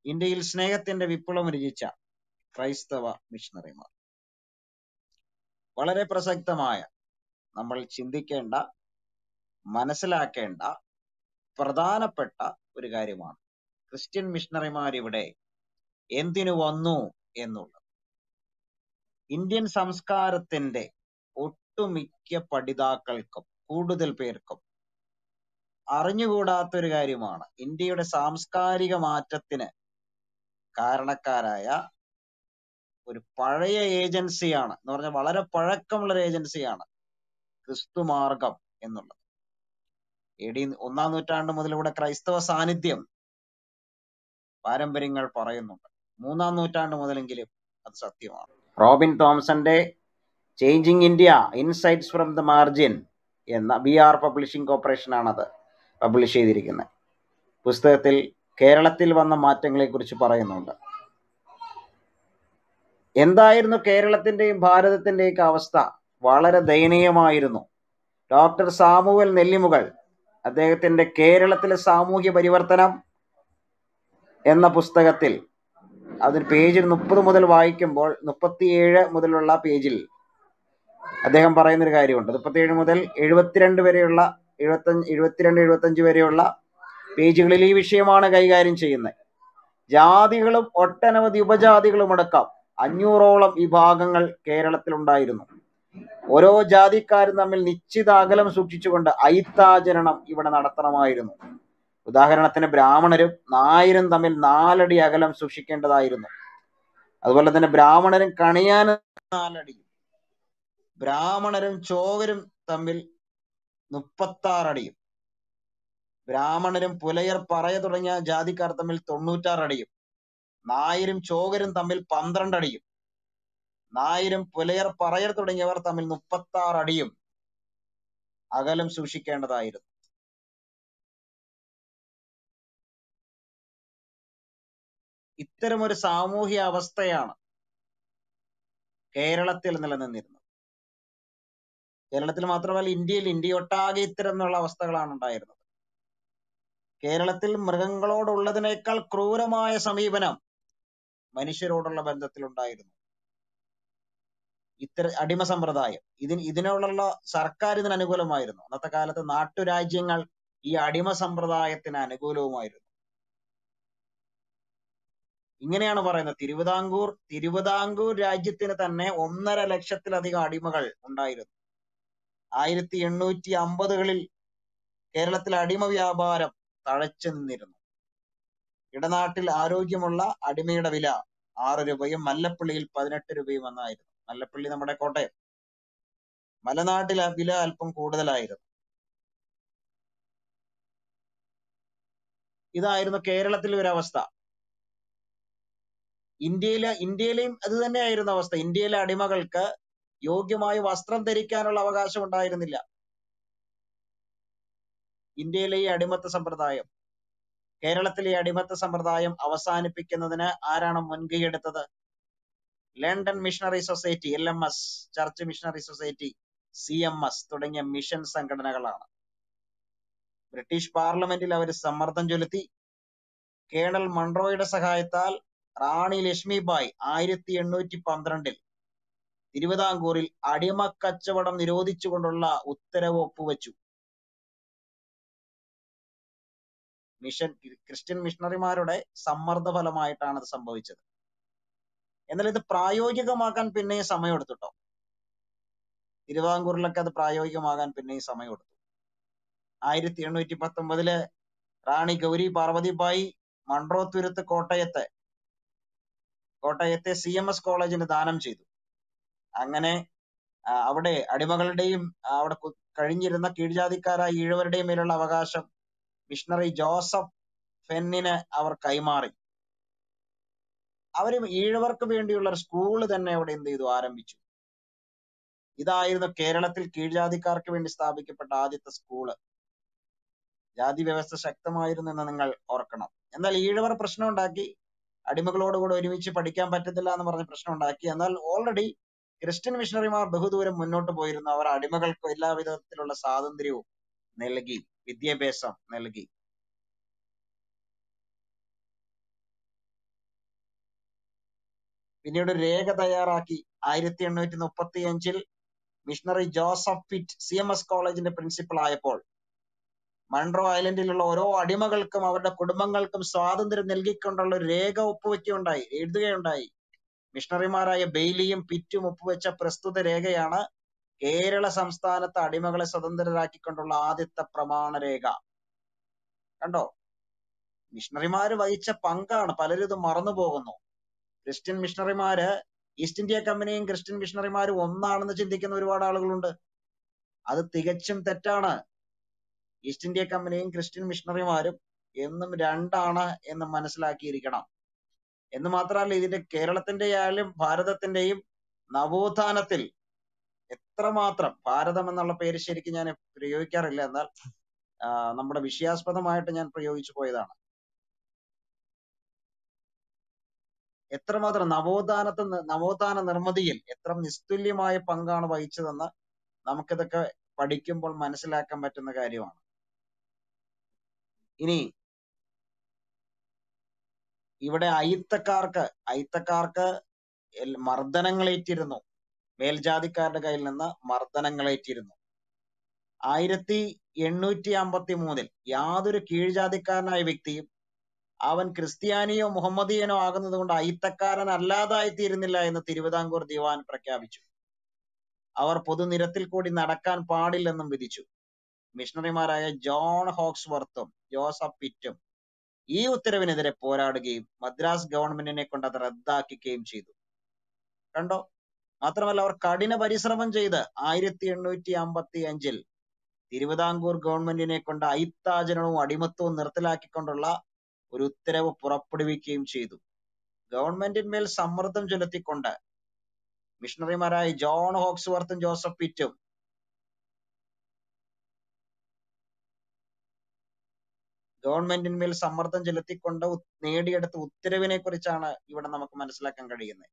ഇന്ത്യയിൽ സ്നേഹത്തിന്റെ വിപ്ലവം രചിച്ച ക്രൈസ്തവ മിഷണറിമാർ വളരെ പ്രസക്തമായ നമ്മൾ ചിന്തിക്കേണ്ട മനസ്സിലാക്കേണ്ട പ്രധാനപ്പെട്ട ഒരു കാര്യമാണ് ക്രിസ്ത്യൻ മിഷണറിമാർ ഇവിടെ എന്തിനു വന്നു എന്നുള്ളത് ഇന്ത്യൻ സംസ്കാരത്തിന്റെ ഒട്ടുമിക്ക പഠിതാക്കൾക്കും കൂടുതൽ പേർക്കും അറിഞ്ഞുകൂടാത്ത ഒരു കാര്യമാണ് ഇന്ത്യയുടെ സാംസ്കാരിക മാറ്റത്തിന് കാരണക്കാരായ ഒരു പഴയ ഏജൻസിയാണ് എന്ന് പറഞ്ഞാൽ വളരെ പഴക്കമുള്ള ഒരു ഏജൻസിയാണ് ക്രിസ്തുമാർഗം എന്നുള്ളത് എ ഡി ഒന്നാം നൂറ്റാണ്ട് മുതൽ ഇവിടെ ക്രൈസ്തവ സാന്നിധ്യം പാരമ്പര്യങ്ങൾ പറയുന്നുണ്ട് മൂന്നാം നൂറ്റാണ്ട് മുതലെങ്കിലും അത് സത്യമാണ് റോബിൻ തോംസന്റെ changing India insights from the margin എന്ന ബി ആർ പബ്ലിഷിംഗ് കോർപ്പറേഷൻ ആണത് പബ്ലിഷ് ചെയ്തിരിക്കുന്നത് പുസ്തകത്തിൽ കേരളത്തിൽ വന്ന മാറ്റങ്ങളെ കുറിച്ച് പറയുന്നുണ്ട് എന്തായിരുന്നു കേരളത്തിന്റെയും ഭാരതത്തിന്റെയൊക്കെ അവസ്ഥ വളരെ ദയനീയമായിരുന്നു ഡോക്ടർ സാമുവൽ നെല്ലിമുകൾ അദ്ദേഹത്തിന്റെ കേരളത്തിലെ സാമൂഹ്യ പരിവർത്തനം എന്ന പുസ്തകത്തിൽ അതിൽ പേജിൽ മുപ്പത് മുതൽ വായിക്കുമ്പോൾ മുപ്പത്തിയേഴ് മുതലുള്ള പേജിൽ അദ്ദേഹം പറയുന്നൊരു കാര്യമുണ്ട് മുപ്പത്തിയേഴ് മുതൽ എഴുപത്തിരണ്ട് വരെയുള്ള എഴുപത്തഞ്ച് എഴുപത്തിരണ്ട് എഴുപത്തഞ്ച് വരെയുള്ള പേജുകളിൽ ഈ വിഷയമാണ് കൈകാര്യം ചെയ്യുന്നത് ജാതികളും ഒട്ടനവധി ഉപജാതികളും അടക്കം അഞ്ഞൂറോളം വിഭാഗങ്ങൾ കേരളത്തിലുണ്ടായിരുന്നു ഓരോ ജാതിക്കാരും തമ്മിൽ നിശ്ചിത അകലം സൂക്ഷിച്ചുകൊണ്ട് ഐത്താചരണം ഇവിടെ നടത്തണമായിരുന്നു ഉദാഹരണത്തിന് ബ്രാഹ്മണരും നായരും തമ്മിൽ നാലടി അകലം സൂക്ഷിക്കേണ്ടതായിരുന്നു അതുപോലെ തന്നെ ബ്രാഹ്മണരും കണിയാനും നാലടിയും ബ്രാഹ്മണരും ചോകരും തമ്മിൽ മുപ്പത്താറടിയും ബ്രാഹ്മണരും പുലയർ പറയ തുടങ്ങിയ ജാതിക്കാർ തമ്മിൽ തൊണ്ണൂറ്റാറടിയും നായരും ചോകരും തമ്മിൽ പന്ത്രണ്ടടിയും നായരും പുലയർ പറയർ തുടങ്ങിയവർ തമ്മിൽ മുപ്പത്താറ് അടിയും അകലം സൂക്ഷിക്കേണ്ടതായിരുന്നു ഇത്തരം ഒരു സാമൂഹ്യ അവസ്ഥയാണ് കേരളത്തിൽ നിലനിന്നിരുന്നത് കേരളത്തിൽ മാത്രമല്ല ഇന്ത്യയിൽ ഇന്ത്യയൊട്ടാകെ ഇത്തരത്തിലുള്ള അവസ്ഥകളാണ് ഉണ്ടായിരുന്നത് കേരളത്തിൽ മൃഗങ്ങളോടുള്ളതിനേക്കാൾ ക്രൂരമായ സമീപനം മനുഷ്യരോടുള്ള ബന്ധത്തിൽ ഉണ്ടായിരുന്നു ഇത്തര അടിമ സമ്പ്രദായം ഇതിന് ഇതിനുള്ള സർക്കാർ ഇതിന് അനുകൂലമായിരുന്നു അന്നത്തെ കാലത്ത് നാട്ടുരാജ്യങ്ങൾ ഈ അടിമ സമ്പ്രദായത്തിന് അനുകൂലവുമായിരുന്നു ഇങ്ങനെയാണ് പറയുന്നത് തിരുവിതാംകൂർ തിരുവിതാംകൂർ രാജ്യത്തിന് തന്നെ ഒന്നര ലക്ഷത്തിലധികം അടിമകൾ ഉണ്ടായിരുന്നു ആയിരത്തി എണ്ണൂറ്റി അമ്പതുകളിൽ കേരളത്തിലെ അടിമ വ്യാപാരം തഴച്ചു നിന്നിരുന്നു ഇടനാട്ടിൽ ആരോഗ്യമുള്ള അടിമയുടെ വില ആറ് രൂപയും മല്ലപ്പള്ളിയിൽ പതിനെട്ട് രൂപയും എന്നായിരുന്നു മല്ലപ്പള്ളി നമ്മുടെ കോട്ടയം മലനാട്ടിൽ ആ വില അല്പം കൂടുതലായിരുന്നു ഇതായിരുന്നു കേരളത്തിലെ ഒരു അവസ്ഥ ഇന്ത്യയിലെ ഇന്ത്യയിലെയും അത് തന്നെയായിരുന്നു അവസ്ഥ ഇന്ത്യയിലെ അടിമകൾക്ക് യോഗ്യമായ വസ്ത്രം ധരിക്കാനുള്ള അവകാശം ഉണ്ടായിരുന്നില്ല ഇന്ത്യയിലെ ഈ അടിമത്ത സമ്പ്രദായം കേരളത്തിലെ ഈ അടിമത്ത സമ്പ്രദായം അവസാനിപ്പിക്കുന്നതിന് ആരാണ് മുൻകൈ എടുത്തത് London missionary society L M S church missionary society C M S തുടങ്ങിയ മിഷൻ സംഘടനകളാണ് ബ്രിട്ടീഷ് പാർലമെന്റിൽ അവർ സമ്മർദ്ദം ചെലുത്തി കേണൽ മൺട്രോയുടെ സഹായത്താൽ റാണി ലക്ഷ്മിബായ് ആയിരത്തി എണ്ണൂറ്റി പന്ത്രണ്ടിൽ തിരുവിതാംകൂറിൽ അടിമ കച്ചവടം നിരോധിച്ചുകൊണ്ടുള്ള ഉത്തരവ് ഒപ്പുവെച്ചു മിഷൻ ക്രിസ്ത്യൻ മിഷണറിമാരുടെ സമ്മർദ്ദ ഫലമായിട്ടാണ് ഇത് സംഭവിച്ചത് എന്നാൽ ഇത് പ്രായോഗികമാക്കാൻ പിന്നെയും സമയമെടുത്തു കേട്ടോ തിരുവിതാംകൂറിലൊക്കെ അത് പ്രായോഗികമാകാൻ പിന്നെയും സമയമെടുത്തു ആയിരത്തി എണ്ണൂറ്റി പത്തൊമ്പതില് റാണി ഗൗരി പാർവതിബായി മൺട്രോത്തുരുത്ത് കോട്ടയത്തെ കോട്ടയത്തെ സി എം എസ് കോളേജിന് ദാനം ചെയ്തു അങ്ങനെ ആ, അവിടെ അടിമകളുടെയും ആ, അവിടെ കു- കഴിഞ്ഞിരുന്ന കീഴ്ജാതിക്കാരായ ഈഴവരുടെയും മേലുള്ള അവകാശം മിഷണറി ജോസഫ് ഫെന്നിന് അവർ കൈമാറി അവര് ഈഴവർക്ക് വേണ്ടിയുള്ള ഒരു സ്കൂള് തന്നെ അവിടെ എന്ത് ചെയ്തു ആരംഭിച്ചു ഇതായിരുന്നു കേരളത്തിൽ കീഴ്ജാതിക്കാർക്ക് വേണ്ടി സ്ഥാപിക്കപ്പെട്ട ആദ്യത്തെ സ്കൂള് ജാതി വ്യവസ്ഥ ശക്തമായിരുന്നു എന്ന് നിങ്ങൾ ഓർക്കണം എന്നാൽ ഈഴവർ പ്രശ്നം ഉണ്ടാക്കി അടിമകളോട് കൂടെ ഒരുമിച്ച് പഠിക്കാൻ പറ്റത്തില്ല എന്ന് പറഞ്ഞ് പ്രശ്നം ഉണ്ടാക്കി എന്നാൽ ഓൾറെഡി ക്രിസ്ത്യൻ മിഷണറിമാർ ബഹുദൂരം മുന്നോട്ട് പോയിരുന്നു അവർ അടിമകൾക്ക് എല്ലാ വിധത്തിലുള്ള സ്വാതന്ത്ര്യവും നൽകി വിദ്യാഭ്യാസം നൽകി പിന്നീട് ഒരു രേഖ തയ്യാറാക്കി ആയിരത്തി എണ്ണൂറ്റി മുപ്പത്തി അഞ്ചിൽ missionary Joseph Peet C M S കോളേജിന്റെ പ്രിൻസിപ്പൽ ആയപ്പോൾ മൺട്രോ ഐലൻഡിലുള്ള ഓരോ അടിമകൾക്കും അവരുടെ കുടുംബങ്ങൾക്കും സ്വാതന്ത്ര്യം നൽകിക്കൊണ്ടുള്ള ഒരു രേഖ ഒപ്പുവെക്കുകയുണ്ടായി എഴുതുകയുണ്ടായി മിഷണറിമാരായ ബെയ്ലിയും പിറ്റും ഒപ്പുവെച്ച പ്രസ്തുത രേഖയാണ് കേരള സംസ്ഥാനത്ത് അടിമകളെ സ്വതന്ത്രരാക്കിക്കൊണ്ടുള്ള ആദ്യത്തെ പ്രമാണ രേഖ കണ്ടോ മിഷണറിമാര് വഹിച്ച പങ്കാണ് പലരും ഇത് മറന്നു പോകുന്നു ക്രിസ്ത്യൻ മിഷണറിമാര് ഈസ്റ്റ് ഇന്ത്യ കമ്പനിയും ക്രിസ്ത്യൻ മിഷണറിമാരും ഒന്നാണെന്ന് ചിന്തിക്കുന്ന ഒരുപാട് ആളുകളുണ്ട് അത് തികച്ചും തെറ്റാണ് ഈസ്റ്റ് ഇന്ത്യ കമ്പനിയും ക്രിസ്ത്യൻ മിഷണറിമാരും എന്നും രണ്ടാണ് എന്ന് മനസ്സിലാക്കിയിരിക്കണം എന്ന് മാത്രമല്ല ഇതിന്റെ കേരളത്തിന്റെ ആയാലും ഭാരതത്തിന്റെയും നവോത്ഥാനത്തിൽ എത്രമാത്രം ഭാരതം എന്നുള്ള പേര് ശരിക്കും ഞാൻ പ്രയോഗിക്കാറില്ല എന്നാൽ ആ, നമ്മുടെ വിഷയാസ്പദമായിട്ട് ഞാൻ പ്രയോഗിച്ചു പോയതാണ് എത്രമാത്രം നവോത്ഥാനത്ത് നി- നവോത്ഥാന നിർമ്മിതിയിൽ എത്ര നിസ്തുല്യമായ പങ്കാണ് വഹിച്ചതെന്ന് നമുക്കിതൊക്കെ പഠിക്കുമ്പോൾ മനസ്സിലാക്കാൻ പറ്റുന്ന കാര്യമാണ് ഇനി ഇവിടെ അയിത്തക്കാർക്ക് അയിത്തക്കാർക്ക് എൽ- മർദ്ദനങ്ങളേറ്റിരുന്നു മേൽജാതിക്കാരുടെ കയ്യിൽ നിന്ന് മർദ്ദനങ്ങളേറ്റിരുന്നു ആയിരത്തി എണ്ണൂറ്റി അമ്പത്തി മൂന്നിൽ യാതൊരു കീഴ്ജാതിക്കാരനായ വ്യക്തിയും അവൻ ക്രിസ്ത്യാനിയോ മുഹമ്മദിയനോ ആകുന്നത് കൊണ്ട് അയിത്തക്കാരൻ അല്ലാതായി തീരുന്നില്ല എന്ന് തിരുവിതാംകൂർ ദിവാൻ പ്രഖ്യാപിച്ചു അവർ പൊതുനിരത്തിൽ കൂടി നടക്കാൻ പാടില്ലെന്നും വിധിച്ചു മിഷണറിമാരായ ജോൺ ഹോക്സ്വർത്തും ജോസഫ് പിറ്റും ഈ ഉത്തരവിനെതിരെ പോരാടുകയും മദ്രാസ് ഗവൺമെന്റിനെ കൊണ്ട് അത് റദ്ദാക്കിക്കുകയും ചെയ്തു കണ്ടോ മാത്രമല്ല അവർ കഠിന പരിശ്രമം ചെയ്ത് ആയിരത്തി എണ്ണൂറ്റി അമ്പത്തി അഞ്ചിൽ തിരുവിതാംകൂർ ഗവൺമെന്റിനെ കൊണ്ട് അയിത്താചരണവും അടിമത്തവും നിർത്തലാക്കിക്കൊണ്ടുള്ള ഒരു ഉത്തരവ് പുറപ്പെടുവിക്കുകയും ചെയ്തു ഗവൺമെന്റിന്മേൽ സമ്മർദ്ദം ചെലുത്തിക്കൊണ്ട് മിഷണറിമാരായ ജോൺ ഹോക്സ്വർത്തും ജോസഫ് പിറ്റും ഗവൺമെന്റിന്മേൽ സമ്മർദ്ദം ചെലുത്തിക്കൊണ്ട് ഉ- നേടിയെടുത്ത ഉത്തരവിനെ കുറിച്ചാണ് ഇവിടെ നമുക്ക് മനസ്സിലാക്കാൻ കഴിയുന്നത്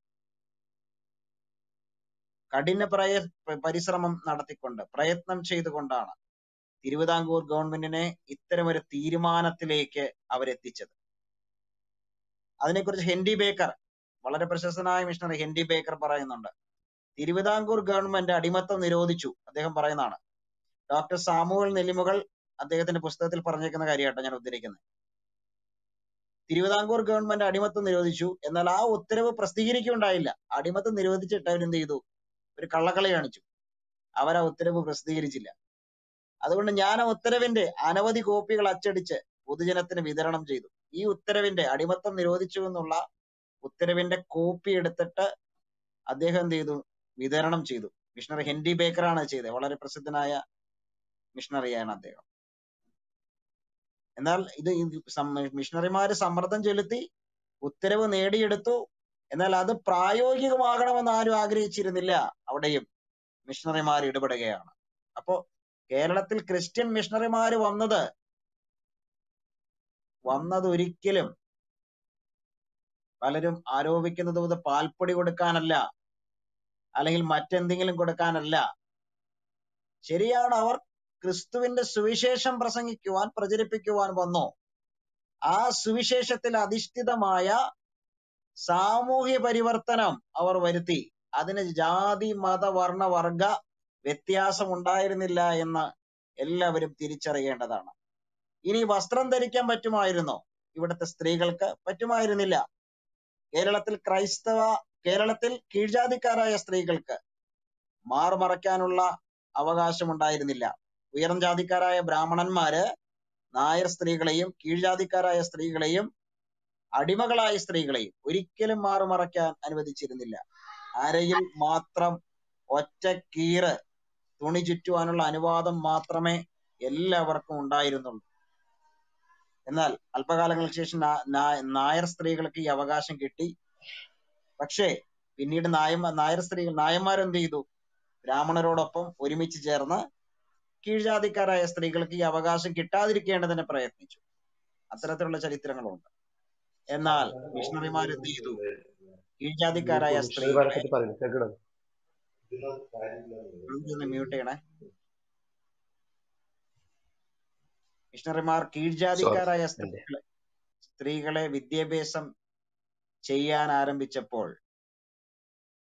കഠിന പ്രയ പ- പരിശ്രമം നടത്തിക്കൊണ്ട് പ്രയത്നം ചെയ്തുകൊണ്ടാണ് തിരുവിതാംകൂർ ഗവൺമെന്റിനെ ഇത്തരമൊരു തീരുമാനത്തിലേക്ക് അവരെത്തിച്ചത് അതിനെക്കുറിച്ച് ഹെൻറി ബേക്കർ വളരെ പ്രശസ്തനായ മിഷണറി ഹെൻറി ബേക്കർ പറയുന്നുണ്ട് തിരുവിതാംകൂർ ഗവൺമെന്റ് അടിമത്തം നിരോധിച്ചു അദ്ദേഹം പറയുന്നതാണ് ഡോക്ടർ സാമുവൽ നെല്ലിമുകൾ അദ്ദേഹത്തിന്റെ പുസ്തകത്തിൽ പറഞ്ഞേക്കുന്ന കാര്യമാട്ടോ ഞാൻ ഉദ്ധരിക്കുന്നത് തിരുവിതാംകൂർ ഗവൺമെന്റ് അടിമത്തം നിരോധിച്ചു എന്നാൽ ആ ഉത്തരവ് പ്രസിദ്ധീകരിക്കുകയുണ്ടായില്ല അടിമത്തം നിരോധിച്ചിട്ട് അവരെന്ത് ചെയ്തു ഒരു കള്ളക്കളി കാണിച്ചു അവർ ആ ഉത്തരവ് പ്രസിദ്ധീകരിച്ചില്ല അതുകൊണ്ട് ഞാൻ ആ ഉത്തരവിന്റെ അനവധി കോപ്പികൾ അച്ചടിച്ച് പൊതുജനത്തിന് വിതരണം ചെയ്തു ഈ ഉത്തരവിന്റെ അടിമത്തം നിരോധിച്ചു എന്നുള്ള ഉത്തരവിന്റെ കോപ്പി എടുത്തിട്ട് അദ്ദേഹം എന്ത് ചെയ്തു വിതരണം ചെയ്തു മിഷണറി ഹെൻറി ബേക്കറാണ് ചെയ്തത് വളരെ പ്രസിദ്ധനായ മിഷണറിയാണ് അദ്ദേഹം എന്നാൽ ഇത് ഇത് സം- മിഷണറിമാര് സമ്മർദ്ദം ചെലുത്തി ഉത്തരവ് നേടിയെടുത്തു എന്നാൽ അത് പ്രായോഗികമാകണമെന്ന് ആരും ആഗ്രഹിച്ചിരുന്നില്ല അവിടെയും മിഷണറിമാർ ഇടപെടുകയാണ് അപ്പോ കേരളത്തിൽ ക്രിസ്ത്യൻ മിഷണറിമാര് വന്നത് വന്നത് ഒരിക്കലും പലരും ആരോപിക്കുന്നത് പോലെ പാൽപ്പൊടി കൊടുക്കാനല്ല അല്ലെങ്കിൽ മറ്റെന്തെങ്കിലും കൊടുക്കാനല്ല ശരിയാണ് അവർ ക്രിസ്തുവിന്റെ സുവിശേഷം പ്രസംഗിക്കുവാൻ പ്രചരിപ്പിക്കുവാൻ വന്നു ആ സുവിശേഷത്തിൽ അധിഷ്ഠിതമായ സാമൂഹ്യ പരിവർത്തനം അവർ വരുത്തി അതിന് ജാതി മത വർണ്ണ വർഗ വ്യത്യാസം ഉണ്ടായിരുന്നില്ല എന്ന് എല്ലാവരും തിരിച്ചറിയേണ്ടതാണ് ഇനി വസ്ത്രം ധരിക്കാൻ പറ്റുമായിരുന്നോ ഇവിടുത്തെ സ്ത്രീകൾക്ക് പറ്റുമായിരുന്നില്ല കേരളത്തിൽ ക്രൈസ്തവ കേരളത്തിൽ കീഴ്ജാതിക്കാരായ സ്ത്രീകൾക്ക് മാറുമറയ്ക്കാനുള്ള അവകാശം ഉണ്ടായിരുന്നില്ല ഉയർന്ന ജാതിക്കാരായ ബ്രാഹ്മണന്മാര് നായർ സ്ത്രീകളെയും കീഴ്ജാതിക്കാരായ സ്ത്രീകളെയും അടിമകളായ സ്ത്രീകളെയും ഒരിക്കലും മാറുമറയ്ക്കാൻ അനുവദിച്ചിരുന്നില്ല അരയിൽ മാത്രം ഒറ്റ കീറ് തുണി ചുറ്റുവാനുള്ള അനുവാദം മാത്രമേ എല്ലാവർക്കും ഉണ്ടായിരുന്നുള്ളൂ എന്നാൽ അല്പകാലങ്ങൾക്ക് ശേഷം നാ- നാ- നായർ സ്ത്രീകൾക്ക് ഈ അവകാശം കിട്ടി പക്ഷേ പിന്നീട് നായന്മാർ നായർ സ്ത്രീകൾ നായന്മാരെന്ത് ചെയ്തു ബ്രാഹ്മണരോടൊപ്പം ഒരുമിച്ച് ചേർന്ന് കീഴ്ജാതിക്കാരായ സ്ത്രീകൾക്ക് ഈ അവകാശം കിട്ടാതിരിക്കേണ്ടതിന് പ്രയത്നിച്ചു അത്തരത്തിലുള്ള ചരിത്രങ്ങളുണ്ട് എന്നാൽ മിഷണറിമാർ എന്ത് ചെയ്തു കീഴ്ജാതിക്കാരായ മിഷണറി സ്ത്രീകളെ വരക്കത്ത് പറയുന്നു കേൾക്കണം ഒന്ന് മ്യൂട്ട് ചെയ്യണേ മിഷണറിമാർ സോറി കീഴ്ജാതിക്കാരായ എന്റെ സ്ത്രീകളെ സ്ത്രീകളെ വിദ്യാഭ്യാസം ചെയ്യാൻ ആരംഭിച്ചപ്പോൾ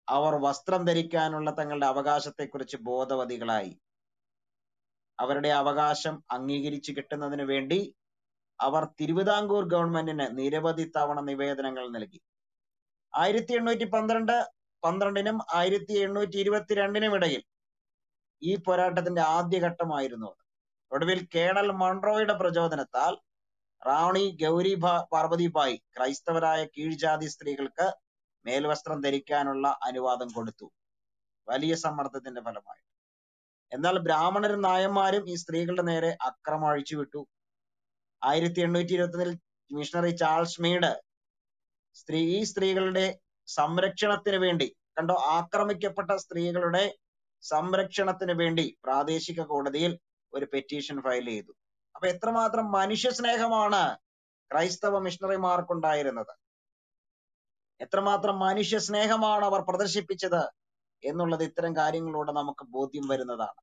അവർ വസ്ത്രം ധരിക്കാനുള്ള തങ്ങളുടെ അവകാശത്തെക്കുറിച്ച് ബോധവതികളായി അവരുടെ അവകാശം അംഗീകരിച്ചു കിട്ടുന്നതിന് വേണ്ടി അവർ തിരുവിതാംകൂർ ഗവൺമെന്റിന് നിരവധി തവണ നിവേദനങ്ങൾ നൽകി ആയിരത്തി എണ്ണൂറ്റി പന്ത്രണ്ട് പന്ത്രണ്ടിനും ആയിരത്തി എണ്ണൂറ്റി ഇരുപത്തിരണ്ടിനും ഇടയിൽ ഈ പോരാട്ടത്തിന്റെ ആദ്യഘട്ടമായിരുന്നു അത് ഒടുവിൽ കേണൽ മൺട്രോയുടെ പ്രചോദനത്താൽ റാണി ഗൗരി പാർവതിബായി ക്രൈസ്തവരായ കീഴ്ജാതി സ്ത്രീകൾക്ക് മേൽവസ്ത്രം ധരിക്കാനുള്ള അനുവാദം കൊടുത്തു വലിയ സമ്മർദ്ദത്തിന്റെ ഫലമായി എന്നാൽ ബ്രാഹ്മണരും നായന്മാരും ഈ സ്ത്രീകളുടെ നേരെ അക്രമം അഴിച്ചുവിട്ടു ആയിരത്തി എണ്ണൂറ്റി ഇരുപത്തിയൊന്നിൽ മിഷണറി ചാൾസ് മീഡ് സ്ത്രീ ഈ സ്ത്രീകളുടെ സംരക്ഷണത്തിന് വേണ്ടി കണ്ടോ ആക്രമിക്കപ്പെട്ട സ്ത്രീകളുടെ സംരക്ഷണത്തിന് വേണ്ടി പ്രാദേശിക കോടതിയിൽ ഒരു പെറ്റീഷൻ ഫയൽ ചെയ്തു അപ്പൊ എത്രമാത്രം മനുഷ്യ സ്നേഹമാണ് ക്രൈസ്തവ മിഷണറിമാർക്കുണ്ടായിരുന്നത് എത്രമാത്രം മനുഷ്യ സ്നേഹമാണ് അവർ പ്രദർശിപ്പിച്ചത് എന്നുള്ളത് ഇത്തരം കാര്യങ്ങളിലൂടെ നമുക്ക് ബോധ്യം വരുന്നതാണ്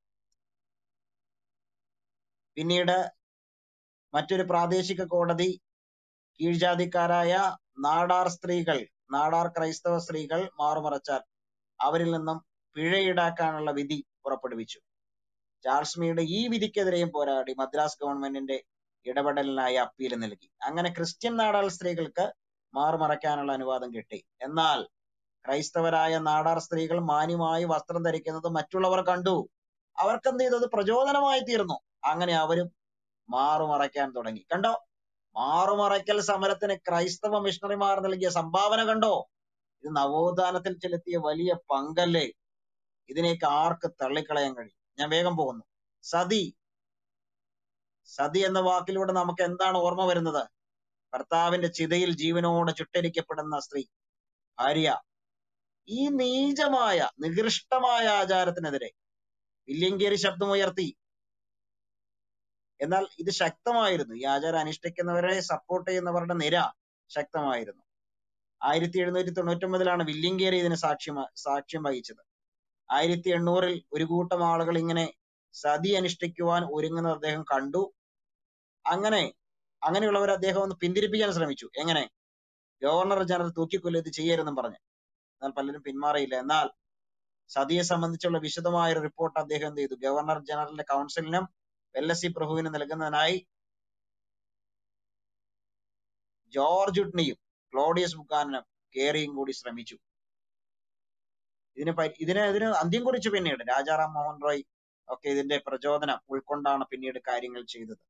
പിന്നീട് മറ്റൊരു പ്രാദേശിക കോടതി കീഴ്ജാതിക്കാരായ നാടാർ സ്ത്രീകൾ നാടാർ ക്രൈസ്തവ സ്ത്രീകൾ മാറുമറച്ചാൽ അവരിൽ നിന്നും പിഴ ഈടാക്കാനുള്ള വിധി പുറപ്പെടുവിച്ചു ചാൾസ് മീഡ് ഈ വിധിക്കെതിരെയും പോരാടി മദ്രാസ് ഗവൺമെന്റിന്റെ ഇടപെടലിനായി അപ്പീൽ നൽകി അങ്ങനെ ക്രിസ്ത്യൻ നാടാർ സ്ത്രീകൾക്ക് മാറുമറയ്ക്കാനുള്ള അനുവാദം കിട്ടി എന്നാൽ ക്രൈസ്തവരായ നാടാർ സ്ത്രീകൾ മാന്യമായി വസ്ത്രം ധരിക്കുന്നത് മറ്റുള്ളവർ കണ്ടു അവർക്ക് എന്ത് ചെയ്തത് പ്രചോദനമായി തീർന്നു അങ്ങനെ അവരും മാറുമറയ്ക്കാൻ തുടങ്ങി കണ്ടോ മാറുമറയ്ക്കൽ സമരത്തിന് ക്രൈസ്തവ മിഷണറിമാർ നൽകിയ സംഭാവന കണ്ടോ ഇത് നവോത്ഥാനത്തിൽ ചെലുത്തിയ വലിയ പങ്കല്ലേ ഇതിനേക്ക് ആർക്ക് തള്ളിക്കളയാൻ കഴിയും ഞാൻ വേഗം പോകുന്നു സതി സതി എന്ന വാക്കിലൂടെ നമുക്ക് എന്താണ് ഓർമ്മ വരുന്നത് ഭർത്താവിന്റെ ചിതയിൽ ജീവനോടെ ചുട്ടരിക്കപ്പെടുന്ന സ്ത്രീ ഭാര്യ ഈ നീചമായ നികൃഷ്ടമായ ആചാരത്തിനെതിരെ വില്യങ്കേരി ശബ്ദമുയർത്തി എന്നാൽ ഇത് ശക്തമായിരുന്നു ഈ ആചാരം അനുഷ്ഠിക്കുന്നവരെ സപ്പോർട്ട് ചെയ്യുന്നവരുടെ നിര ശക്തമായിരുന്നു ആയിരത്തി എഴുന്നൂറ്റി തൊണ്ണൂറ്റി ഒമ്പതിലാണ് വില്യങ്കേരി ഇതിന് സാക്ഷ്യം സാക്ഷ്യം വഹിച്ചത് ആയിരത്തി എണ്ണൂറിൽ ഒരു കൂട്ടം ആളുകൾ ഇങ്ങനെ സതി അനുഷ്ഠിക്കുവാൻ ഒരുങ്ങുന്നത് അദ്ദേഹം കണ്ടു അങ്ങനെ അങ്ങനെയുള്ളവർ അദ്ദേഹം ഒന്ന് പിന്തിരിപ്പിക്കാൻ ശ്രമിച്ചു എങ്ങനെ ഗവർണർ ജനറൽ തൂക്കിക്കൊല്ലം ഇത് ചെയ്യരുതെന്നും പറഞ്ഞു എന്നാൽ പലരും പിന്മാറിയില്ല എന്നാൽ സതിയെ സംബന്ധിച്ചുള്ള വിശദമായ ഒരു റിപ്പോർട്ട് അദ്ദേഹം എന്ത് ചെയ്തു ഗവർണർ ജനറലിന്റെ കൗൺസിലിനും വെല്ലസി പ്രഭുവിനും നൽകുന്നതിനായി ജോർജ് ഉട്നിയും ക്ലോഡിയസ് ബുക്കാനും കേറിയും കൂടി ശ്രമിച്ചു ഇതിന് ഇതിന് ഇതിന് അന്ത്യം കുറിച്ചു പിന്നീട് രാജാറാം മോഹൻ റോയ് ഒക്കെ ഇതിന്റെ പ്രചോദനം ഉൾക്കൊണ്ടാണ് പിന്നീട് കാര്യങ്ങൾ ചെയ്തത്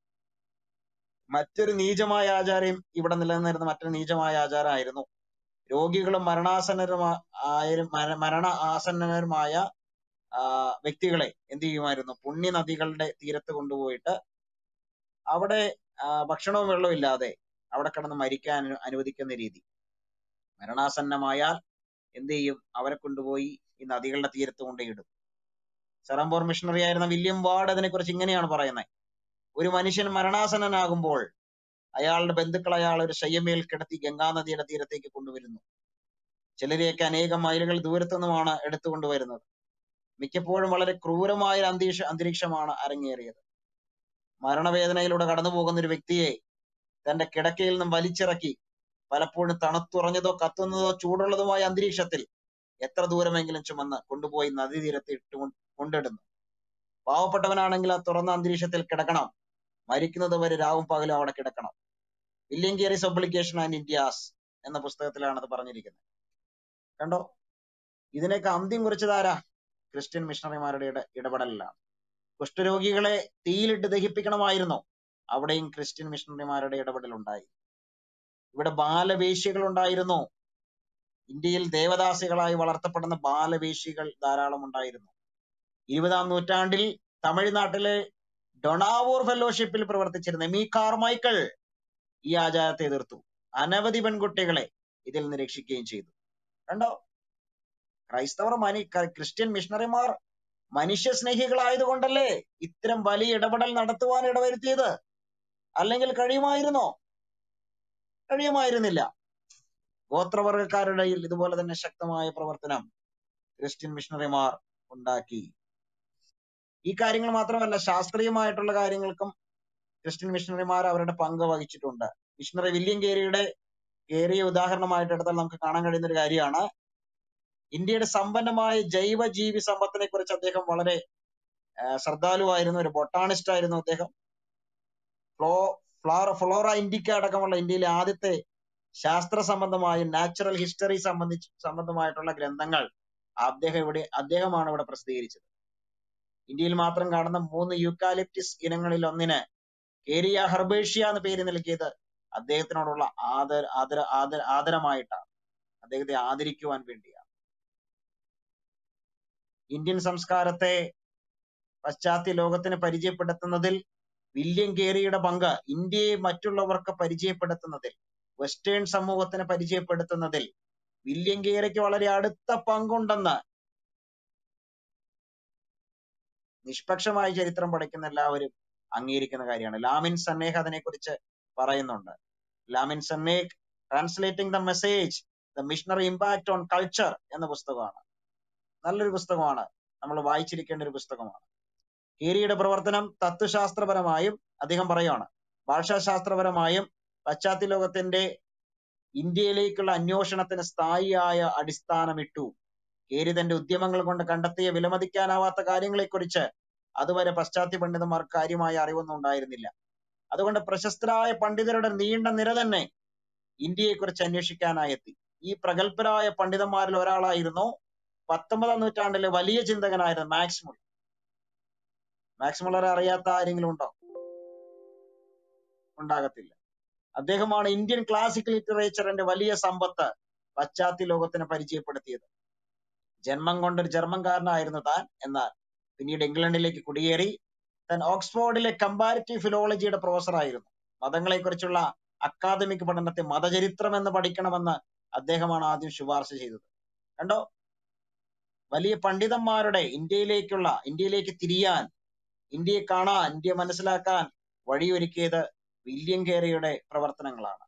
മറ്റൊരു നീചമായ ആചാരം ഇവിടെ നിലനിന്നിരുന്ന മറ്റൊരു നീചമായ ആചാരമായിരുന്നു രോഗികളും മരണാസന്നരുമായ മരണ ആസന്നരുമായ വ്യക്തികളെ എന്ത് ചെയ്യുമായിരുന്നു പുണ്യ നദികളുടെ തീരത്ത് കൊണ്ടുപോയിട്ട് അവിടെ ഭക്ഷണവും വെള്ളവും ഇല്ലാതെ അവിടെ കിടന്ന് മരിക്കാൻ അനുവദിക്കുന്ന രീതി മരണാസന്നമായാൽ എന്ത് ചെയ്യും അവരെ കൊണ്ടുപോയി ഈ നദികളുടെ തീരത്ത് കൊണ്ടുപോയിടും സെറംബോർ മിഷണറി ആയിരുന്ന വില്യം വാർഡ് അതിനെക്കുറിച്ച് ഇങ്ങനെയാണ് പറയുന്നത് ഒരു മനുഷ്യൻ മരണാസന്നനാകുമ്പോൾ അയാളുടെ ബന്ധുക്കൾ അയാൾ ഒരു ശയ്യമേൽ കിടത്തി ഗംഗാനദിയുടെ തീരത്തേക്ക് കൊണ്ടുവരുന്നു ചിലരെയൊക്കെ അനേകം മൈലുകൾ ദൂരത്തു നിന്നുമാണ് എടുത്തുകൊണ്ടുവരുന്നത് മിക്കപ്പോഴും വളരെ ക്രൂരമായ ഒരു അന്തരീക്ഷ അന്തരീക്ഷമാണ് അരങ്ങേറിയത് മരണവേദനയിലൂടെ കടന്നു പോകുന്ന ഒരു വ്യക്തിയെ തന്റെ കിടക്കയിൽ നിന്നും വലിച്ചിറക്കി പലപ്പോഴും തണുത്തുറഞ്ഞതോ കത്തുന്നതോ ചൂടുള്ളതുമായ അന്തരീക്ഷത്തിൽ എത്ര ദൂരമെങ്കിലും ചുമന്ന് കൊണ്ടുപോയി നദീതീരത്ത് ഇട്ട് കൊണ്ടിടുന്നു പാവപ്പെട്ടവനാണെങ്കിൽ ആ തുറന്ന അന്തരീക്ഷത്തിൽ കിടക്കണം മരിക്കുന്നത് വരെ രാവും പകലും അവിടെ കിടക്കണം William Geary's obligation and India's എന്ന പുസ്തകത്തിലാണ് അത് പറഞ്ഞിരിക്കുന്നത് കണ്ടോ ഇതിനൊക്കെ അന്ത്യം കുറിച്ചതാരാ ക്രിസ്ത്യൻ മിഷണറിമാരുടെ ഇട ഇടപെടലിലാണ് കുഷ്ഠരോഗികളെ തീയിലിട്ട് ദഹിപ്പിക്കണമായിരുന്നു അവിടെയും ക്രിസ്ത്യൻ മിഷണറിമാരുടെ ഇടപെടൽ ഉണ്ടായി ഇവിടെ ബാലവേശ്യകൾ ഉണ്ടായിരുന്നു ഇന്ത്യയിൽ ദേവദാസികളായി വളർത്തപ്പെടുന്ന ബാലവേശികൾ ധാരാളം ഉണ്ടായിരുന്നു ഇരുപതാം നൂറ്റാണ്ടിൽ തമിഴ്നാട്ടിലെ ഡൊണാവൂർ ഫെലോഷിപ്പിൽ പ്രവർത്തിച്ചിരുന്ന എമി കാർമൈക്കിൾ ഈ ആചാരത്തെ എതിർത്തു അനവധി പെൺകുട്ടികളെ ഇതിൽ നിന്ന് രക്ഷിക്കുകയും ചെയ്തു കണ്ടോ ക്രൈസ്തവർ മനി ക്രിസ്ത്യൻ മിഷണറിമാർ മനുഷ്യ സ്നേഹികളായതുകൊണ്ടല്ലേ ഇത്തരം വലിയ ഇടപെടൽ നടത്തുവാൻ ഇടവരുത്തിയത് അല്ലെങ്കിൽ കഴിയുമായിരുന്നോ കഴിയുമായിരുന്നില്ല ഗോത്രവർഗക്കാരുടെ ഇതുപോലെ തന്നെ ശക്തമായ പ്രവർത്തനം ക്രിസ്ത്യൻ മിഷണറിമാർ ഉണ്ടാക്കി ഈ കാര്യങ്ങൾ മാത്രമല്ല ശാസ്ത്രീയമായിട്ടുള്ള കാര്യങ്ങൾക്കും ക്രിസ്ത്യൻ മിഷണറിമാർ അവരുടെ പങ്ക് വഹിച്ചിട്ടുണ്ട് മിഷണറി വില്യം കേരിയുടെ കേറിയ ഉദാഹരണമായിട്ട് എടുത്താൽ നമുക്ക് കാണാൻ കഴിയുന്ന ഒരു കാര്യമാണ് ഇന്ത്യയുടെ സമ്പന്നമായ ജൈവ ജീവി സമ്പത്തിനെ കുറിച്ച് അദ്ദേഹം വളരെ ആ, ശ്രദ്ധാലുവായിരുന്നു ഒരു ബൊട്ടാണിസ്റ്റ് ആയിരുന്നു അദ്ദേഹം ഫ്ലോ ഫ്ലോറ ഫ്ലോറ ഇൻഡിക്ക അടക്കമുള്ള ഇന്ത്യയിലെ ആദ്യത്തെ ശാസ്ത്ര സംബന്ധമായ നാച്ചുറൽ ഹിസ്റ്ററി സംബന്ധിച്ച് സംബന്ധമായിട്ടുള്ള ഗ്രന്ഥങ്ങൾ അദ്ദേഹം ഇവിടെ അദ്ദേഹമാണ് ഇവിടെ പ്രസിദ്ധീകരിച്ചത് ഇന്ത്യയിൽ മാത്രം കാണുന്ന മൂന്ന് യൂക്കാലിപ്റ്റിസ് ഇനങ്ങളിൽ ഒന്നിന് കേരിയ ഹെർബേഷ്യ എന്ന പേര് നൽകിയത് അദ്ദേഹത്തിനോടുള്ള ആദര ആദര ആദര ആദരമായിട്ടാണ് അദ്ദേഹത്തെ ആദരിക്കുവാൻ വേണ്ടിയാണ് ഇന്ത്യൻ സംസ്കാരത്തെ പാശ്ചാത്യ ലോകത്തിന് പരിചയപ്പെടുത്തുന്നതിൽ വില്യം കേരിയുടെ പങ്ക് ഇന്ത്യയെ മറ്റുള്ളവർക്ക് പരിചയപ്പെടുത്തുന്നതിൽ വെസ്റ്റേൺ സമൂഹത്തിന് പരിചയപ്പെടുത്തുന്നതിൽ വില്യം കേരിക്ക് വളരെ അടുത്ത പങ്കുണ്ടെന്ന് നിഷ്പക്ഷമായ ചരിത്രം പഠിക്കുന്ന എല്ലാവരും അംഗീകരിക്കുന്ന കാര്യമാണ് ലാമിൻ സന്നേഹ് അതിനെക്കുറിച്ച് പറയുന്നുണ്ട് Lamin Sanneh translating the message the missionary impact on culture എന്ന പുസ്തകമാണ് നല്ലൊരു പുസ്തകമാണ് നമ്മൾ വായിച്ചിരിക്കേണ്ട ഒരു പുസ്തകമാണ് കേരിയുടെ പ്രവർത്തനം തത്വശാസ്ത്രപരമായും അദ്ദേഹം പറയുകയാണ് ഭാഷാശാസ്ത്രപരമായും പാശ്ചാത്യ ലോകത്തിന്റെ ഇന്ത്യയിലേക്കുള്ള അന്വേഷണത്തിന് സ്ഥായിയായ അടിസ്ഥാനമിട്ടു കേരി തന്റെ ഉദ്യമങ്ങൾ കൊണ്ട് കണ്ടെത്തിയ വിലമതിക്കാനാവാത്ത കാര്യങ്ങളെക്കുറിച്ച് അതുവരെ പാശ്ചാത്യ പണ്ഡിതന്മാർക്ക് കാര്യമായ അറിവൊന്നും ഉണ്ടായിരുന്നില്ല അതുകൊണ്ട് പ്രശസ്തരായ പണ്ഡിതരുടെ നീണ്ട നിര തന്നെ ഇന്ത്യയെക്കുറിച്ച് അന്വേഷിക്കാനായി എത്തി ഈ പ്രഗത്ഭരായ പണ്ഡിതന്മാരിൽ ഒരാളായിരുന്നു പത്തൊമ്പതാം നൂറ്റാണ്ടിലെ വലിയ ചിന്തകനായിരുന്നു മാക്സ് മുള്ളർ മാക്സ് മുള്ളറെ അറിയാത്ത ആരെങ്കിലും ഉണ്ടോ ഉണ്ടാകത്തില്ല അദ്ദേഹമാണ് ഇന്ത്യൻ ക്ലാസിക്കൽ ലിറ്ററേച്ചറിന്റെ വലിയ സമ്പത്ത് പാശ്ചാത്യ ലോകത്തിന് പരിചയപ്പെടുത്തിയത് ജന്മം കൊണ്ടൊരു ജർമ്മൻകാരനായിരുന്നു താൻ എന്നാൽ പിന്നീട് ഇംഗ്ലണ്ടിലേക്ക് കുടിയേറി താൻ ഓക്സ്ഫോർഡിലെ കമ്പാരിറ്റീവ് ഫിലോളജിയുടെ പ്രൊഫസറായിരുന്നു മതങ്ങളെക്കുറിച്ചുള്ള അക്കാദമിക് പഠനത്തെ മതചരിത്രം എന്ന് പഠിക്കണമെന്ന് അദ്ദേഹമാണ് ആദ്യം ശുപാർശ ചെയ്തത് കണ്ടോ വലിയ പണ്ഡിതന്മാരുടെ ഇന്ത്യയിലേക്കുള്ള ഇന്ത്യയിലേക്ക് തിരിയാൻ ഇന്ത്യയെ കാണാൻ ഇന്ത്യ മനസ്സിലാക്കാൻ വഴിയൊരുക്കിയത് വില്യം കേറിയുടെ പ്രവർത്തനങ്ങളാണ്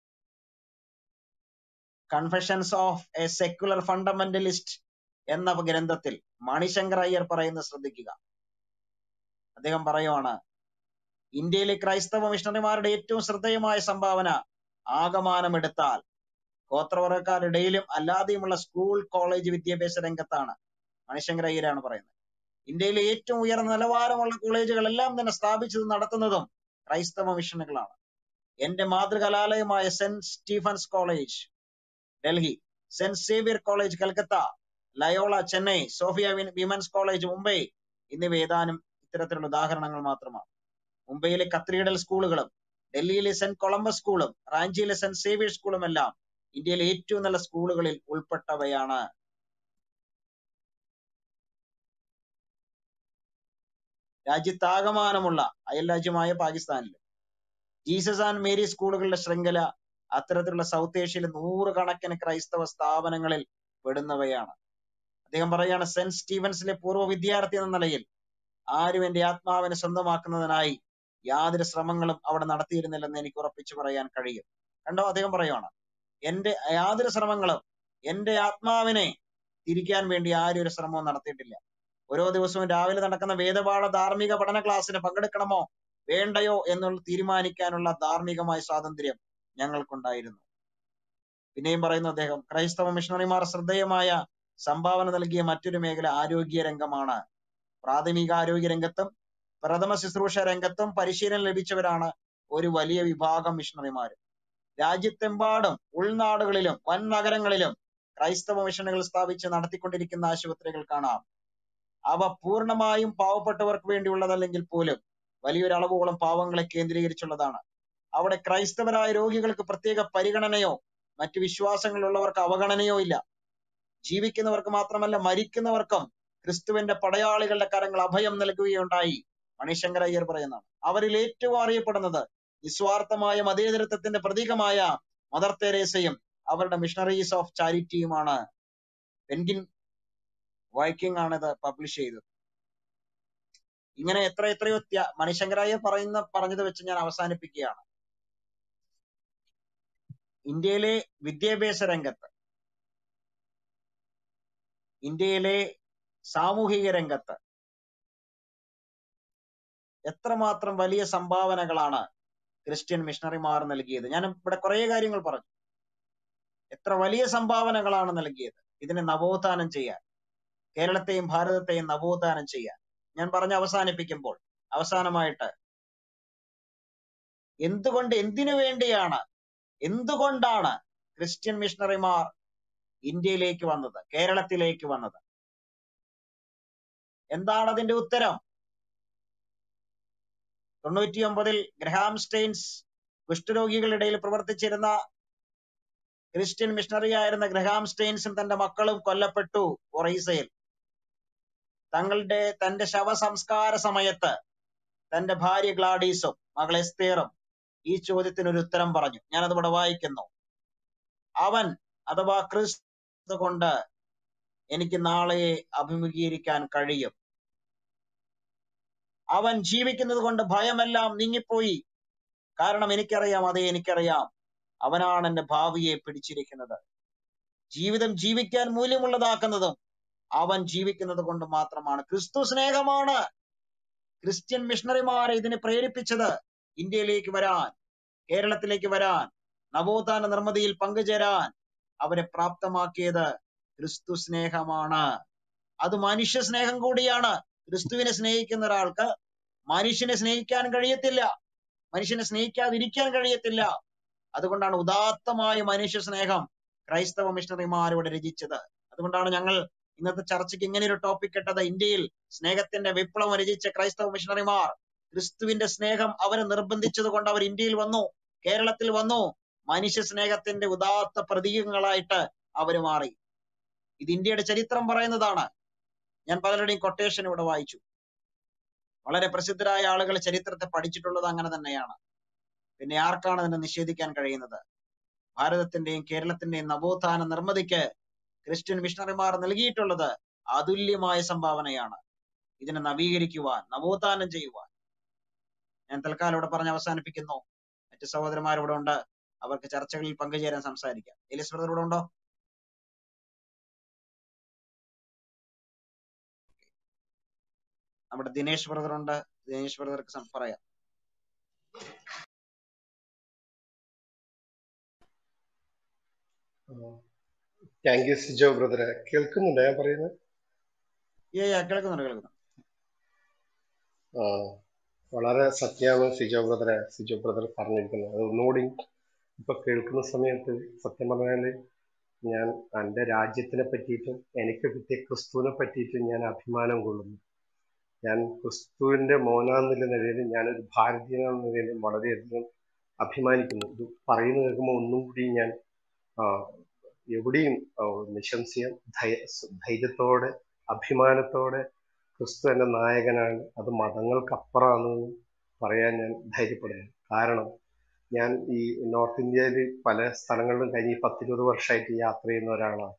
confessions of a secular fundamentalist എന്ന ഗ്രന്ഥത്തിൽ മണിശങ്കർ അയ്യർ പറയുന്നത് ശ്രദ്ധിക്കുക അദ്ദേഹം പറയുവാണ് ഇന്ത്യയിലെ ക്രൈസ്തവ മിഷണറിമാരുടെ ഏറ്റവും ശ്രദ്ധേയമായ സംഭാവന ആകമാനമെടുത്താൽ ഗോത്രവർഗക്കാരുടെ ഇടയിലും അല്ലാതെയുമുള്ള സ്കൂൾ കോളേജ് വിദ്യാഭ്യാസ രംഗത്താണ് മണിശങ്കർ അയ്യരാണ് പറയുന്നത് ഇന്ത്യയിലെ ഏറ്റവും ഉയർന്ന നിലവാരമുള്ള കോളേജുകളെല്ലാം തന്നെ സ്ഥാപിച്ചതും നടത്തുന്നതും ക്രൈസ്തവ മിഷനുകളാണ് എന്റെ മാതൃകലാലയമായ Saint Stephen's College Delhi Saint Xavier College Calcutta Loyola Chennai Sophia വിൻ- വിമൻസ് കോളേജ് മുംബൈ എന്നിവ ഏതാനും ഇത്തരത്തിലുള്ള ഉദാഹരണങ്ങൾ മാത്രമാണ് മുംബൈയിലെ കത്രീഡൽ സ്കൂളുകളും ഡൽഹിയിലെ സെന്റ് കൊളംബസ് സ്കൂളും റാഞ്ചിയിലെ സെന്റ് സേവിയർ സ്കൂളും എല്ലാം ഇന്ത്യയിലെ ഏറ്റവും നല്ല സ്കൂളുകളിൽ ഉൾപ്പെട്ടവയാണ് രാജ്യത്താകമാനമുള്ള അയൽ രാജ്യമായ പാകിസ്ഥാനിൽ ജീസസ് ആൻഡ് മേരി സ്കൂളുകളുടെ ശൃംഖല അത്തരത്തിലുള്ള സൗത്ത് ഏഷ്യയിലെ നൂറുകണക്കിന് ക്രൈസ്തവ സ്ഥാപനങ്ങളിൽ പെടുന്നവയാണ് അദ്ദേഹം പറയുകയാണ് സെന്റ് സ്റ്റീവൻസിലെ പൂർവ്വ വിദ്യാർത്ഥി എന്ന നിലയിൽ ആരും എന്റെ ആത്മാവിനെ സ്വന്തമാക്കുന്നതിനായി യാതൊരു ശ്രമങ്ങളും അവിടെ നടത്തിയിരുന്നില്ലെന്ന് എനിക്ക് ഉറപ്പിച്ചു പറയാൻ കഴിയും കണ്ടോ അദ്ദേഹം പറയുവാണ് എന്റെ യാതൊരു ശ്രമങ്ങളും എന്റെ ആത്മാവിനെ തിരിക്കാൻ വേണ്ടി ആരും ഒരു ശ്രമവും നടത്തിയിട്ടില്ല ഓരോ ദിവസവും രാവിലെ നടക്കുന്ന വേദപാഠ ധാർമ്മിക പഠന ക്ലാസ്സിന് പങ്കെടുക്കണമോ വേണ്ടയോ എന്നുള്ള തീരുമാനിക്കാനുള്ള ധാർമ്മികമായ സ്വാതന്ത്ര്യം ഞങ്ങൾക്കുണ്ടായിരുന്നു പിന്നെയും പറയുന്നു അദ്ദേഹം ക്രൈസ്തവ മിഷണറിമാർ ശ്രദ്ധേയമായ സംഭാവന നൽകിയ മറ്റൊരു മേഖല ആരോഗ്യ രംഗമാണ് പ്രാഥമിക ആരോഗ്യ രംഗത്തും പ്രഥമ ശുശ്രൂഷ രംഗത്തും പരിശീലനം ലഭിച്ചവരാണ് ഒരു വലിയ വിഭാഗം മിഷണറിമാർ രാജ്യത്തെമ്പാടും ഉൾനാടുകളിലും വൻ നഗരങ്ങളിലും ക്രൈസ്തവ മിഷനുകൾ സ്ഥാപിച്ച് നടത്തിക്കൊണ്ടിരിക്കുന്ന ആശുപത്രികൾ കാണാം അവ പൂർണ്ണമായും പാവപ്പെട്ടവർക്ക് വേണ്ടിയുള്ളതല്ലെങ്കിൽ പോലും വലിയൊരു അളവോളം പാവങ്ങളെ കേന്ദ്രീകരിച്ചുള്ളതാണ് അവിടെ ക്രൈസ്തവരായ രോഗികൾക്ക് പ്രത്യേക പരിഗണനയോ മറ്റു വിശ്വാസങ്ങളുള്ളവർക്ക് അവഗണനയോ ഇല്ല ജീവിക്കുന്നവർക്ക് മാത്രമല്ല മരിക്കുന്നവർക്കും ക്രിസ്തുവിന്റെ പടയാളികളുടെ കരങ്ങൾ അഭയം നൽകുകയുണ്ടായി മണിശങ്കർ അയ്യർ പറയുന്നതാണ് അവരിൽ ഏറ്റവും അറിയപ്പെടുന്നത് നിസ്വാർത്ഥമായ മതേതരത്വത്തിന്റെ പ്രതീകമായ മദർ തെരേസയും അവരുടെ മിഷണറീസ് ഓഫ് ചാരിറ്റിയുമാണ് പെൻഗിൻ വൈക്കിംഗ് ആണ് ഇത് പബ്ലിഷ് ചെയ്തത് ഇങ്ങനെ എത്ര എത്രയോ ത്യാ മണിശങ്കരായ പറയുന്ന പറഞ്ഞത് വെച്ച് ഞാൻ അവസാനിപ്പിക്കുകയാണ് ഇന്ത്യയിലെ വിദ്യാഭ്യാസ രംഗത്ത് ഇന്ത്യയിലെ സാമൂഹിക രംഗത്ത് എത്രമാത്രം വലിയ സംഭാവനകളാണ് ക്രിസ്ത്യൻ മിഷണറിമാർ നൽകിയത് ഞാൻ ഇവിടെ കുറെ കാര്യങ്ങൾ പറഞ്ഞു എത്ര വലിയ സംഭാവനകളാണ് നൽകിയത് ഇതിനെ നവോത്ഥാനം ചെയ്യാൻ കേരളത്തെയും ഭാരതത്തെയും നവോത്ഥാനം ചെയ്യാൻ ഞാൻ പറഞ്ഞ് അവസാനിപ്പിക്കുമ്പോൾ അവസാനമായിട്ട് എന്തുകൊണ്ട് എന്തിനു വേണ്ടിയാണ് എന്തുകൊണ്ടാണ് ക്രിസ്ത്യൻ മിഷണറിമാർ ഇന്ത്യയിലേക്ക് വന്നത് കേരളത്തിലേക്ക് വന്നത് എന്താണ് അതിന്റെ ഉത്തരം തൊണ്ണൂറ്റിയൊമ്പതിൽ ഗ്രഹാം സ്റ്റെയിൻസ് കുഷ്ഠരോഗികളുടെ ഇടയിൽ പ്രവർത്തിച്ചിരുന്ന ക്രിസ്ത്യൻ മിഷണറി ആയിരുന്ന ഗ്രഹാം സ്റ്റെയിൻസും തന്റെ മക്കളും കൊല്ലപ്പെട്ടു ഒറീസയിൽ തങ്ങളുടെ തന്റെ ശവസംസ്കാര സമയത്ത് തന്റെ ഭാര്യ ഗ്ലാഡീസും മകൾ എസ്തേറും ഈ ചോദ്യത്തിന് ഒരു ഉത്തരം പറഞ്ഞു ഞാനത് ഇവിടെ വായിക്കുന്നു അവൻ അഥവാ ക്രിസ്തു കൊണ്ട് എനിക്ക് നാളെ അഭിമുഖീകരിക്കാൻ കഴിയും അവൻ ജീവിക്കുന്നത് കൊണ്ട് ഭയമെല്ലാം നീങ്ങിപ്പോയി കാരണം എനിക്കറിയാം അതെ എനിക്കറിയാം അവനാണ് എന്റെ ഭാവിയെ പിടിച്ചിരിക്കുന്നത് ജീവിതം ജീവിക്കാൻ മൂല്യമുള്ളതാക്കുന്നതും അവൻ ജീവിക്കുന്നത് കൊണ്ട് മാത്രമാണ് ക്രിസ്തു സ്നേഹമാണ് ക്രിസ്ത്യൻ മിഷണറിമാരെ ഇതിനെ പ്രേരിപ്പിച്ചത് ഇന്ത്യയിലേക്ക് വരാൻ കേരളത്തിലേക്ക് വരാൻ നവോത്ഥാന നിർമ്മിതിയിൽ പങ്കുചേരാൻ അവരെ പ്രാപ്തമാക്കിയത് ക്രിസ്തു സ്നേഹമാണ് അത് മനുഷ്യ സ്നേഹം കൂടിയാണ് ക്രിസ്തുവിനെ സ്നേഹിക്കുന്ന ഒരാൾക്ക് മനുഷ്യനെ സ്നേഹിക്കാൻ കഴിയത്തില്ല മനുഷ്യനെ സ്നേഹിക്കാതിരിക്കാൻ കഴിയത്തില്ല അതുകൊണ്ടാണ് ഉദാത്തമായ മനുഷ്യ സ്നേഹം ക്രൈസ്തവ മിഷണറിമാർ ഇവിടെ രചിച്ചത് അതുകൊണ്ടാണ് ഞങ്ങൾ ഇന്നത്തെ ചർച്ചയ്ക്ക് ഇങ്ങനെ ഒരു ടോപ്പിക് ഇട്ടത് ഇന്ത്യയിൽ സ്നേഹത്തിന്റെ വിപ്ലവം രചിച്ച ക്രൈസ്തവ മിഷണറിമാർ ക്രിസ്തുവിന്റെ സ്നേഹം അവരെ നിർബന്ധിച്ചത് കൊണ്ട് അവർ ഇന്ത്യയിൽ വന്നു കേരളത്തിൽ വന്നു മനുഷ്യ സ്നേഹത്തിന്റെ ഉദാത്ത പ്രതീകങ്ങളായിട്ട് അവർ മാറി ഇത് ഇന്ത്യയുടെ ചരിത്രം പറയുന്നതാണ് ഞാൻ പലരുടെയും കൊട്ടേഷൻ ഇവിടെ വായിച്ചു വളരെ പ്രസിദ്ധരായ ആളുകൾ ചരിത്രത്തെ പഠിച്ചിട്ടുള്ളത് അങ്ങനെ തന്നെയാണ് പിന്നെ ആർക്കാണ് അതിനെ നിഷേധിക്കാൻ കഴിയുന്നത് ഭാരതത്തിന്റെയും കേരളത്തിന്റെയും നവോത്ഥാന നിർമ്മിതിക്ക് ക്രിസ്ത്യൻ മിഷണറിമാർ നൽകിയിട്ടുള്ളത് അതുല്യമായ സംഭാവനയാണ് ഇതിനെ നവീകരിക്കുവാൻ നവോത്ഥാനം ചെയ്യുവാൻ ഞാൻ തൽക്കാലം ഇവിടെ പറഞ്ഞ് അവസാനിപ്പിക്കുന്നു മറ്റു സഹോദരന്മാരിവിടെ ഉണ്ട് അവർക്ക് ചർച്ചകളിൽ പങ്കുചേരാൻ സംസാരിക്കാം എലിസ് ബ്രദർ ഇവിടെ ഉണ്ടോ നമ്മുടെ ദിനേശ് ബ്രദർ ഉണ്ട് ദിനേശ് ബ്രദർക്ക് സം- പറയാം താങ്ക് യു സിജോ ബ്രദറെ കേൾക്കുന്നുണ്ടോ ഞാൻ പറയുന്നത് ഏ ഏ, കേൾക്കുന്നുണ്ട് കേൾക്കുന്നുണ്ട് ആ, വളരെ സത്യമാണ് സിജോ ബ്രദറെ സിജോ ബ്രദർ പറഞ്ഞിരിക്കുന്നത് അത് ഒന്നുകൂടി ഇപ്പൊ കേൾക്കുന്ന സമയത്ത് സത്യം പറഞ്ഞാല് ഞാൻ എൻ്റെ രാജ്യത്തിനെ പറ്റിയിട്ടും എനിക്ക് കിട്ടിയ ക്രിസ്തുവിനെ പറ്റിയിട്ടും ഞാൻ അഭിമാനം കൊള്ളുന്നു ഞാൻ ക്രിസ്തുവിന്റെ മോനാന്നുള്ള നിലയിൽ ഞാനൊരു ഭാരതീയനെന്ന നിലയിൽ വളരെയധികം അഭിമാനിക്കുന്നു ഇത് പറയുന്ന കേൾക്കുമ്പോൾ ഒന്നും കൂടി ഞാൻ ആ, എവിടെയും ആ, നിശംസയം ധൈ- ധൈര്യത്തോടെ അഭിമാനത്തോടെ ക്രിസ്തു എന്റെ നായകനാണ് അത് മതങ്ങൾക്കപ്പുറമാണെന്ന് പറയാൻ ഞാൻ ധൈര്യപ്പെടുന്നു കാരണം ഞാൻ ഈ നോർത്ത് ഇന്ത്യയിൽ പല സ്ഥലങ്ങളിലും കഴിഞ്ഞ ഈ പത്തിരുപത് വർഷമായിട്ട് യാത്ര ചെയ്യുന്ന ഒരാളാണ്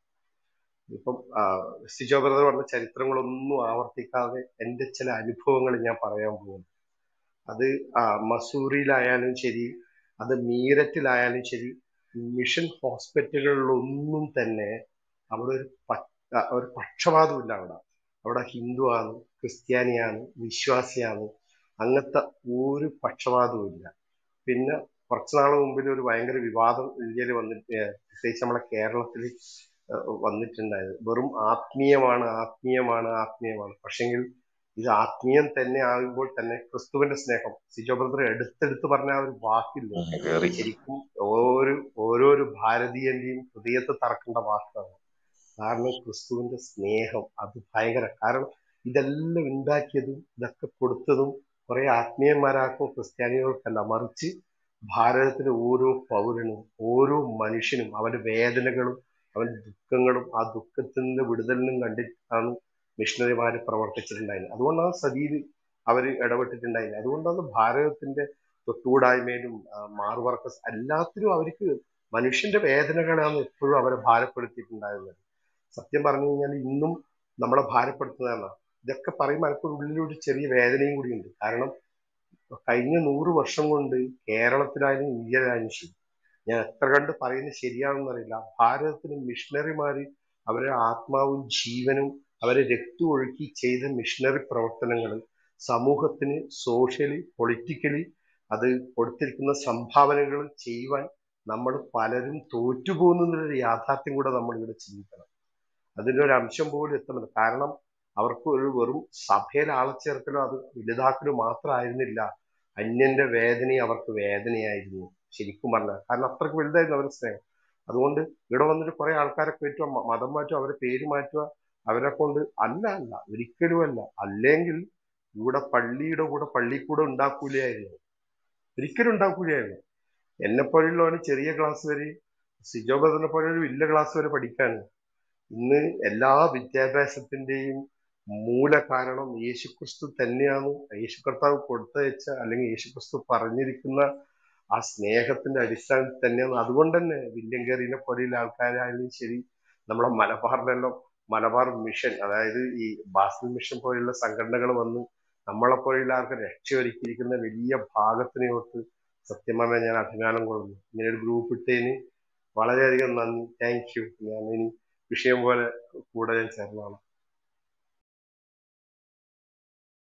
ഇപ്പം ആ, സിജോ ബ്രദർ പറഞ്ഞ ചരിത്രങ്ങളൊന്നും ആവർത്തിക്കാതെ എൻ്റെ ചില അനുഭവങ്ങൾ ഞാൻ പറയാൻ പോകുന്നു അത് ആ, മസൂറിയിലായാലും ശരി അത് മീററ്റിലായാലും ശരി മിഷൻ ഹോസ്പിറ്റലുകളിലൊന്നും തന്നെ അവിടെ ഒരു പ- ആ, ഒരു പക്ഷപാതമില്ല അവിടെ അവിടെ ഹിന്ദു ആണ് ക്രിസ്ത്യാനിയാണ് വിശ്വാസിയാണ് അങ്ങനത്തെ ഒരു പക്ഷപാതവും ഇല്ല പിന്നെ കുറച്ചു നാൾ മുമ്പിൽ ഒരു ഭയങ്കര വിവാദം ഇന്ത്യയിൽ വന്നിട്ട് ഏഹ് പ്രത്യേകിച്ച് നമ്മളെ കേരളത്തിൽ വന്നിട്ടുണ്ടായത് വെറും ആത്മീയമാണ് ആത്മീയമാണ് ആത്മീയമാണ് പക്ഷെങ്കിൽ ഇത് ആത്മീയം തന്നെ ആകുമ്പോൾ തന്നെ ക്രിസ്തുവിന്റെ സ്നേഹം സിജോ ബ്രദർ എടുത്തെടുത്ത് പറഞ്ഞ ആ ഒരു വാക്കില്ലേ ശരിക്കും ഓരോ ഓരോരു ഭാരതീയന്റെയും ഹൃദയത്തെ തറക്കേണ്ട വാക്കാണ് കാരണം ക്രിസ്തുവിന്റെ സ്നേഹം അത് ഭയങ്കര കാരണം ഇതെല്ലാം ഉണ്ടാക്കിയതും ഇതൊക്കെ കൊടുത്തതും കുറെ ആത്മീയന്മാരാക്കും ക്രിസ്ത്യാനികൾക്കല്ല മറിച്ച് ഭാരതത്തിലെ ഓരോ പൗരനും ഓരോ മനുഷ്യനും അവന്റെ വേദനകളും അവന്റെ ദുഃഖങ്ങളും ആ ദുഃഖത്തിന്റെ വിടുതലിനും കണ്ടിട്ടാണ് മിഷണറിമാര് പ്രവർത്തിച്ചിട്ടുണ്ടായിരുന്നത് അതുകൊണ്ടാണ് സതിയിൽ അവർ ഇടപെട്ടിട്ടുണ്ടായിരുന്നത് അതുകൊണ്ടാണ് ഭാരതത്തിന്റെ തൊട്ടുകൂടായ്മയിലും ആ, മാർവർക്കസ് എല്ലാത്തിലും അവർക്ക് മനുഷ്യന്റെ വേദനകളാണ് എപ്പോഴും അവരെ ഭാരപ്പെടുത്തിയിട്ടുണ്ടായിരുന്നത് സത്യം പറഞ്ഞു കഴിഞ്ഞാൽ ഇന്നും നമ്മളെ ഭാരപ്പെടുത്തുന്നതാണ് ഇതൊക്കെ പറയുമ്പോൾ എനിക്കൊരു ഉള്ളിലൊരു ചെറിയ വേദനയും കൂടിയുണ്ട് കാരണം കഴിഞ്ഞ നൂറ് വർഷം കൊണ്ട് കേരളത്തിലായാലും ഇന്ത്യയിലായാലും ശരി ഞാൻ എത്ര കണ്ട് പറയുന്നത് ശരിയാണെന്ന് അറിയില്ല ഭാരതത്തിലെ മിഷണറിമാര് അവരെ ആത്മാവും ജീവനും അവരെ രക്തം ഒഴുക്കി ചെയ്ത മിഷണറി പ്രവർത്തനങ്ങൾ സമൂഹത്തിന് സോഷ്യലി പൊളിറ്റിക്കലി അത് കൊടുത്തിരിക്കുന്ന സംഭാവനകൾ ചെയ്യുവാൻ നമ്മൾ പലരും തോറ്റുപോകുന്നതിന്റെ യാഥാർത്ഥ്യം കൂടെ നമ്മൾ ഇവിടെ ചിന്തിക്കണം അതിന്റെ ഒരു അംശം പോലും എത്തുന്നില്ല കാരണം അവർക്ക് ഒരു വെറും സഭയിൽ ആളെ ചേർക്കലോ അത് വലുതാക്കലോ മാത്രമായിരുന്നില്ല അന്യന്റെ വേദനയും അവർക്ക് വേദനയായിരുന്നു ശരിക്കും പറഞ്ഞാൽ കാരണം അത്രയ്ക്ക് വലുതായിരുന്നു അവരുടെ സ്നേഹം അതുകൊണ്ട് ഇവിടെ വന്നിട്ട് കുറെ ആൾക്കാരെ കയറ്റുക മ- മതം മാറ്റുക അവരെ പേര് മാറ്റുക അവരെ കൊണ്ട് അല്ല അല്ല ഒരിക്കലും അല്ല അല്ലെങ്കിൽ ഇവിടെ പള്ളിയുടെ കൂടെ പള്ളിക്കൂടെ ഉണ്ടാക്കൂലായിരുന്നു ഒരിക്കലും ഉണ്ടാക്കൂലായിരുന്നു എന്നെ പോലെയുള്ളവന് ചെറിയ ക്ലാസ് വരെ സിജോ ബദറിനെ പോലെ ഒരു വലിയ ക്ലാസ് വരെ പഠിക്കാൻ ഇന്ന് എല്ലാ വിദ്യാഭ്യാസത്തിന്റെയും മൂല കാരണം യേശുക്രിസ്തു തന്നെയാണ് യേശു കർത്താവ് കൊടുത്തയച്ച അല്ലെങ്കിൽ യേശുക്രിസ്തു പറഞ്ഞിരിക്കുന്ന ആ സ്നേഹത്തിന്റെ അടിസ്ഥാനത്തിൽ തന്നെയാണ് അതുകൊണ്ട് തന്നെ വില്യം കെറിനെ പോലെയുള്ള ആൾക്കാരായാലും ശരി നമ്മളെ മലബാറിലെല്ലാം മലബാർ മിഷൻ അതായത് ഈ ബാസിൽ മിഷൻ പോലെയുള്ള സംഘടനകൾ വന്ന് നമ്മളെ പോലെയുള്ള ആൾക്ക് രക്ഷയൊരുക്കിയിരിക്കുന്ന വലിയ ഭാഗത്തിനോട്ട് സത്യം പറഞ്ഞാൽ ഞാൻ അഭിമാനം കൊള്ളുന്നു ഇങ്ങനെ ഒരു ഗ്രൂപ്പ് ഇട്ടതിന് വളരെയധികം നന്ദി താങ്ക് യു ഞാൻ ഇനി വിഷയം പോലെ കൂടെ ഞാൻ ചേർന്നതാണ്